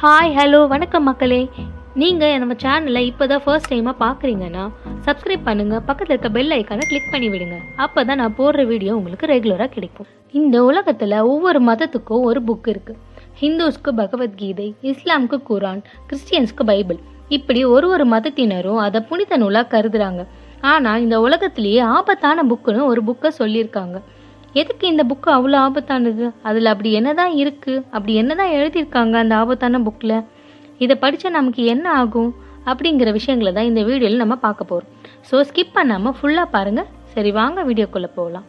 hi hello வணக்கம் மக்களே நீங்கள் நம்ம சேனலை இப்போ தான் ஃபர்ஸ்ட் டைமாக பார்க்குறீங்கன்னா சப்ஸ்கிரைப் பண்ணுங்கள் பக்கத்தில் இருக்க பெல் ஐக்கானை கிளிக் பண்ணி விடுங்க அப்போ தான் நான் போடுற வீடியோ உங்களுக்கு ரெகுலராக கிடைக்கும் இந்த உலகத்தில் ஒவ்வொரு மதத்துக்கும் ஒரு புக் இருக்குது ஹிந்துஸ்க்கு பகவத்கீதை இஸ்லாமுக்கு குரான் கிறிஸ்டியன்ஸ்க்கு பைபிள் இப்படி ஒரு ஒரு மதத்தினரும் அதை புனித நூலாக கருதுறாங்க ஆனால் இந்த உலகத்திலேயே ஆபத்தான புக்குன்னு ஒரு புக்கை சொல்லியிருக்காங்க எதுக்கு இந்த புக்கு அவ்வளோ ஆபத்தானது அதில் அப்படி என்னதான் இருக்குது அப்படி என்னதான் எழுதியிருக்காங்க அந்த ஆபத்தான புக்கில் இதை படித்தா நமக்கு என்ன ஆகும் அப்படிங்கிற விஷயங்களை தான் இந்த வீடியோவில் நம்ம பார்க்க போகிறோம் ஸோ ஸ்கிப் பண்ணாமல் ஃபுல்லாக பாருங்கள் சரி வாங்க வீடியோக்குள்ளே போகலாம்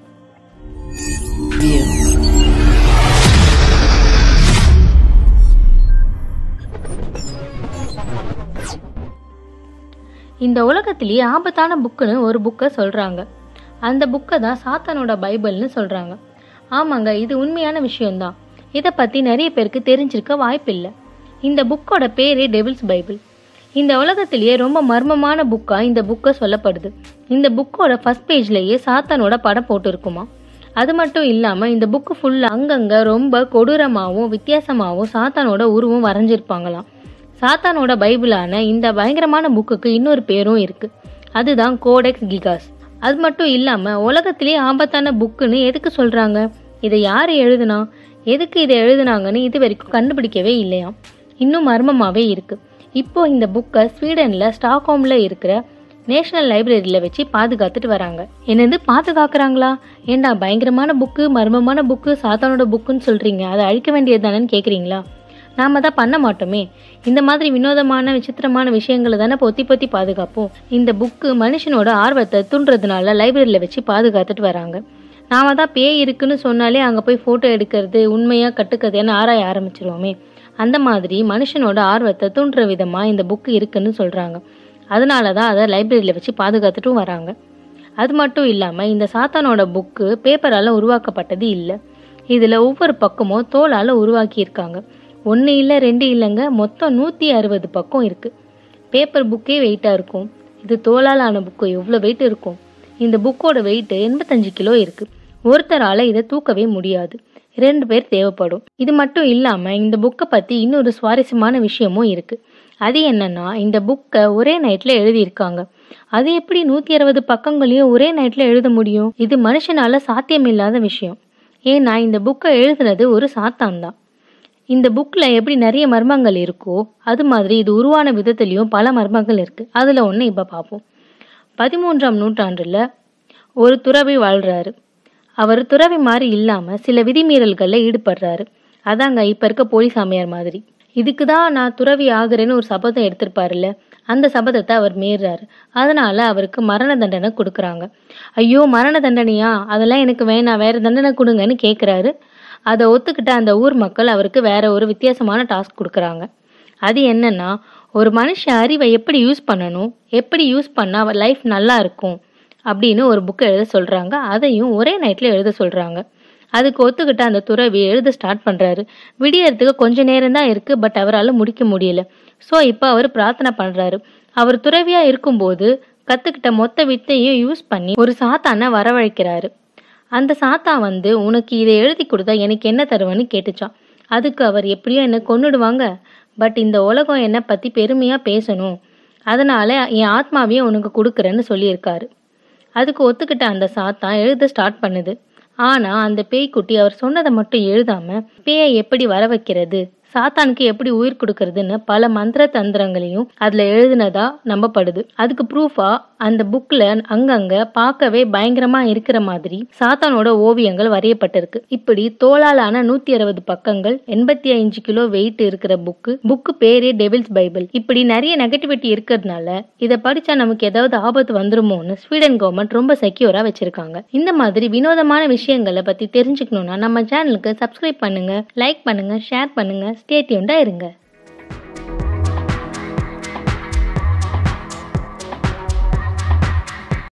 இந்த உலகத்திலேயே ஆபத்தான புக்குன்னு ஒரு புக்கை சொல்கிறாங்க அந்த புக்கை தான் சாத்தானோட பைபிள்னு சொல்கிறாங்க ஆமாங்க இது உண்மையான விஷயம்தான் இதை பற்றி நிறைய பேருக்கு தெரிஞ்சிருக்க வாய்ப்பில்லை இந்த புக்கோட பேரே டெவில்ஸ் பைபிள் இந்த உலகத்திலேயே ரொம்ப மர்மமான புக்காக இந்த புக்கை சொல்லப்படுது இந்த புக்கோட ஃபர்ஸ்ட் பேஜ்லேயே சாத்தானோட படம் போட்டிருக்குமா அது மட்டும் இல்லாமல் இந்த புக்கு ஃபுல்லாக அங்கங்கே ரொம்ப கொடூரமாகவும் வித்தியாசமாகவும் சாத்தானோட உருவம் வரைஞ்சிருப்பாங்களாம் சாத்தானோட பைபிளான இந்த பயங்கரமான புக்குக்கு இன்னொரு பேரும் இருக்குது அதுதான் கோடெக்ஸ் கிகாஸ் அது மட்டும் இல்லாமல் உலகத்திலே ஆபத்தான புக்குன்னு எதுக்கு சொல்கிறாங்க இதை யார் எழுதுனா எதுக்கு இதை எழுதுனாங்கன்னு இது வரைக்கும் கண்டுபிடிக்கவே இல்லையாம் இன்னும் மர்மமாகவே இருக்குது இப்போ இந்த புக்கை ஸ்வீடனில் ஸ்டாக்ஹோமில் இருக்கிற நேஷனல் லைப்ரரியில் வச்சு பாதுகாத்துட்டு வராங்க என்னது பாதுகாக்கிறாங்களா ஏண்டா பயங்கரமான புக்கு மர்மமான புக்கு சாத்தானோட புக்குன்னு சொல்கிறீங்க அதை அழிக்க வேண்டியது தானேன்னு கேட்குறீங்களா நாம தான் பண்ண மாட்டோமே இந்த மாதிரி வினோதமான விசித்திரமான விஷயங்களை தானே பொத்தி பொத்தி பாதுகாப்போம் இந்த புக்கு மனுஷனோட ஆர்வத்தை தூண்டுறதுனால லைப்ரரியில் வச்சு பாதுகாத்துட்டு வராங்க நாம தான் பேய் இருக்குன்னு சொன்னாலே அங்கே போய் ஃபோட்டோ எடுக்கிறது உண்மையாக கட்டுக்கதைன்னு ஆராய ஆரம்பிச்சிருவோமே அந்த மாதிரி மனுஷனோட ஆர்வத்தை தூண்டுற விதமாக இந்த புக்கு இருக்குன்னு சொல்கிறாங்க அதனால தான் அதை லைப்ரரியில் வச்சு பாதுகாத்துட்டும் வராங்க அது மட்டும் இல்லாமல் இந்த சாத்தானோட புக்கு பேப்பரால் உருவாக்கப்பட்டது இல்லை இதில் ஒவ்வொரு பக்கமும் தோலால் உருவாக்கியிருக்காங்க ஒன்று இல்லை ரெண்டு இல்லைங்க மொத்தம் நூற்றி அறுபது பக்கம் இருக்குது பேப்பர் புக்கே வெயிட்டாக இருக்கும் இது தோலால் ஆன புக்கு எவ்வளோ வெயிட் இருக்கும் இந்த புக்கோட வெயிட்டு எண்பத்தஞ்சு கிலோ இருக்குது ஒருத்தரால் இதை தூக்கவே முடியாது ரெண்டு பேர் தேவைப்படும் இது மட்டும் இல்லாமல் இந்த புக்கை பற்றி இன்னொரு சுவாரஸ்யமான விஷயமும் இருக்குது அது என்னன்னா இந்த புக்கை ஒரே நைட்டில் எழுதியிருக்காங்க அது எப்படி நூற்றி அறுபது பக்கங்களையும் ஒரே நைட்டில் எழுத முடியும் இது மனுஷனால சாத்தியமில்லாத விஷயம் ஏன்னா இந்த புக்கை எழுதுனது ஒரு சாத்தான் தான் இந்த புக்கில் எப்படி நிறைய மர்மங்கள் இருக்கோ அது மாதிரி இது உருவான விதத்துலேயும் பல மர்மங்கள் இருக்குது அதில் ஒன்று இப்போ பார்ப்போம் பதிமூன்றாம் நூற்றாண்டில் ஒரு துறவி வாழ்கிறாரு அவர் துறவி மாதிரி இல்லாமல் சில விதிமீறல்களில் ஈடுபடுறாரு அதாங்க இப்போ இருக்க போலீஸ் சாமியார் மாதிரி இதுக்கு தான் நான் துறவி ஆகுறேன்னு ஒரு சபதம் எடுத்திருப்பாருல்ல அந்த சபதத்தை அவர் மீறுறாரு அதனால அவருக்கு மரண தண்டனை கொடுக்குறாங்க ஐயோ மரண தண்டனையா அதெல்லாம் எனக்கு வேணாம் வேற தண்டனை கொடுங்கன்னு கேட்குறாரு அதை ஒத்துக்கிட்ட அந்த ஊர் மக்கள் அவருக்கு வேற ஒரு வித்தியாசமான டாஸ்க் கொடுக்குறாங்க அது என்னன்னா ஒரு மனுஷன் அறிவை எப்படி யூஸ் பண்ணணும் எப்படி யூஸ் பண்ணால் லைஃப் நல்லா இருக்கும் அப்படின்னு ஒரு புக்கை எழுத சொல்கிறாங்க அதையும் ஒரே நைட்டில் எழுத சொல்கிறாங்க அதுக்கு ஒத்துக்கிட்ட அந்த துறவி எழுத ஸ்டார்ட் பண்ணுறாரு விடியறதுக்கு கொஞ்ச நேரம் தான் இருக்குது பட் அவரால் முடிக்க முடியல ஸோ இப்போ அவர் பிரார்த்தனை பண்ணுறாரு அவர் துறவியாக இருக்கும்போது கற்றுக்கிட்ட மொத்த வித்தையும் யூஸ் பண்ணி ஒரு சாத்தானை வரவழைக்கிறாரு அந்த சாத்தா வந்து உனக்கு இதை எழுதி கொடுத்தா எனக்கு என்ன தருவேன்னு கேட்டுச்சான் அதுக்கு அவர் எப்படியோ என்னை கொன்னுடுவாங்க பட் இந்த உலகம் என்னை பற்றி பெருமையாக பேசணும் அதனால என் ஆத்மாவையும் உனக்கு கொடுக்குறேன்னு சொல்லியிருக்காரு அதுக்கு ஒத்துக்கிட்ட அந்த சாத்தான் எழுத ஸ்டார்ட் பண்ணுது ஆனால் அந்த பேய்க்குட்டி அவர் சொன்னதை மட்டும் எழுதாம பேயை எப்படி வர வைக்கிறது சாத்தானுக்கு எப்படி உயிர் கொடுக்கறதுன்னு பல மந்திர தந்திரங்களையும் அதுல எழுதினதா நம்பப்படுது அதுக்கு ப்ரூஃபா அந்த புக்ல அங்கங்க பார்க்கவே பயங்கரமா இருக்கிற மாதிரி சாத்தானோட ஓவியங்கள் வரையப்பட்டிருக்கு இப்படி தோளாலான நூத்தி அறுபது பக்கங்கள் எண்பத்தி அஞ்சு கிலோ வெயிட் இருக்கிற புக்கு புக்கு பேரே டெவில்ஸ் பைபிள் இப்படி நிறைய நெகட்டிவிட்டி இருக்கிறதுனால இதை படிச்சா நமக்கு ஏதாவது ஆபத்து வந்துருமோன்னு ஸ்வீடன் கவர்மெண்ட் ரொம்ப செக்யூரா வச்சிருக்காங்க இந்த மாதிரி வினோதமான விஷயங்களை பத்தி தெரிஞ்சுக்கணும்னா நம்ம சேனலுக்கு சப்ஸ்கிரைப் பண்ணுங்க லைக் பண்ணுங்க ஷேர் பண்ணுங்க ஸ்டேட்யூண்டா இருங்க